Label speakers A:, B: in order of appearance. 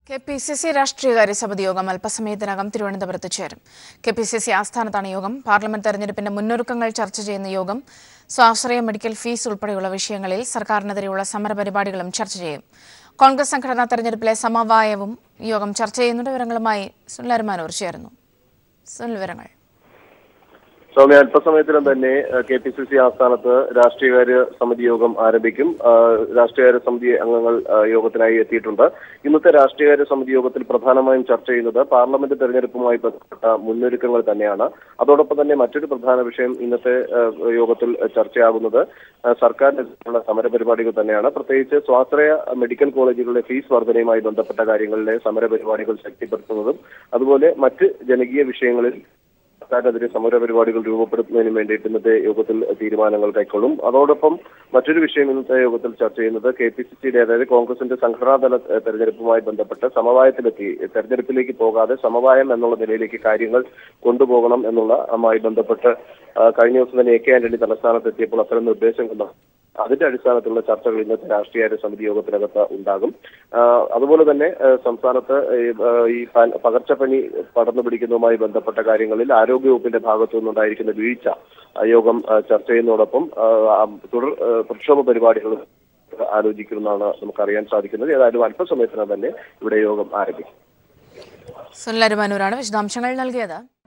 A: K P C C രാഷ്ട്രീയകാര്യ സമിതി യോഗം അല്പസമയത്തിനകം തിരുവനന്തപുരത്ത് ചേരും കെ പി സി സി ആസ്ഥാനത്താണ് യോഗം പാർലമെന്റ് തെരഞ്ഞെടുപ്പിന്റെ മുന്നൊരുക്കങ്ങൾ ചർച്ച ചെയ്യുന്ന യോഗം സ്വാശ്രയ മെഡിക്കൽ ഫീസ് ഉൾപ്പെടെയുള്ള വിഷയങ്ങളിൽ സർക്കാരിനെതിരെയുള്ള സമരപരിപാടികളും ചർച്ച ചെയ്യും കോൺഗ്രസ് സംഘടനാ തെരഞ്ഞെടുപ്പിലെ സമവായവും യോഗം ചർച്ച ചെയ്യുന്നുണ്ട് വിവരങ്ങളുമായി സുനിൽ അരുമാനൂർ ചേരുന്നു സുനിൽ വിവരങ്ങൾ
B: സൗമ്യ അല്പസമയത്തിനും തന്നെ കെ പി സി സി ആസ്ഥാനത്ത് രാഷ്ട്രീയകാര്യ സമിതി യോഗം ആരംഭിക്കും ആ, രാഷ്ട്രീയകാര്യ സമിതി അംഗങ്ങൾ ആ, യോഗത്തിനായി എത്തിയിട്ടുണ്ട് ഇന്നത്തെ രാഷ്ട്രീയകാര്യ സമിതി യോഗത്തിൽ പ്രധാനമായും ചർച്ച ചെയ്യുന്നത് പാർലമെന്റ് തെരഞ്ഞെടുപ്പുമായി ബന്ധപ്പെട്ട മുന്നൊരുക്കങ്ങൾ തന്നെയാണ് അതോടൊപ്പം തന്നെ മറ്റൊരു പ്രധാന വിഷയം ഇന്നത്തെ ആ, യോഗത്തിൽ ചർച്ചയാകുന്നത് ആ, സർക്കാരിനെതിരെയുള്ള സമരപരിപാടികൾ തന്നെയാണ് പ്രത്യേകിച്ച് സ്വാശ്രയ മെഡിക്കൽ കോളേജുകളിലെ ഫീസ് വർധനയുമായി ബന്ധപ്പെട്ട കാര്യങ്ങളിലെ സമരപരിപാടികൾ ശക്തിപ്പെടുത്തുന്നതും അതുപോലെ മറ്റ് ജനകീയ വിഷയങ്ങളിൽ സർക്കാരിനെതിരെ സമര പരിപാടികൾ രൂപപ്പെടുത്തുന്നതിന് വേണ്ടിയിട്ട് ഇന്നത്തെ യോഗത്തിൽ തീരുമാനങ്ങൾ കൈക്കൊള്ളും അതോടൊപ്പം മറ്റൊരു വിഷയം ഇന്നത്തെ യോഗത്തിൽ ചർച്ച ചെയ്യുന്നത് കെ പി സി സിയുടെ അതായത് കോൺഗ്രസിന്റെ സംഘടനാതല ഏഹ്, തെരഞ്ഞെടുപ്പുമായി ബന്ധപ്പെട്ട് സമവായത്തിലെത്തി തെരഞ്ഞെടുപ്പിലേക്ക് പോകാതെ സമവായം എന്നുള്ള നിലയിലേക്ക് കാര്യങ്ങൾ കൊണ്ടുപോകണം എന്നുള്ള അതുമായി ബന്ധപ്പെട്ട് ആ, കഴിഞ്ഞ ദിവസം തന്നെ എ കെ ആന്റണി തലസ്ഥാനത്ത് എത്തിയപ്പോൾ അത്തരം നിർദ്ദേശങ്ങൾ അതിന്റെ അടിസ്ഥാനത്തിലുള്ള ചർച്ചകൾ ഇന്നത്തെ രാഷ്ട്രീയ സമിതി യോഗത്തിനകത്ത് ഉണ്ടാകും ആ, അതുപോലെ തന്നെ ആ, സംസ്ഥാനത്ത് ഈ, ആ, ഈ പ- പകർച്ചപ്പനി പടർന്നു പിടിക്കുന്നതുമായി ബന്ധപ്പെട്ട കാര്യങ്ങളിൽ ആരോഗ്യവകുപ്പിന്റെ ഭാഗത്തു നിന്നുണ്ടായിരിക്കുന്ന വീഴ്ച ആ, യോഗം ആ, ചർച്ച ചെയ്യുന്നതോടൊപ്പം ആ, ആ, തുടർ ആ, പ്രക്ഷോഭ പരിപാടികൾ ആലോചിക്കുമെന്നാണ് നമുക്ക് അറിയാൻ സാധിക്കുന്നത് ഏതായാലും അല്പസമയത്തിനകം തന്നെ ഇവിടെ യോഗം ആരംഭിക്കും
A: സുനിൽ അരുമാനൂരാണ് വിശദാംശങ്ങൾ നൽകിയത്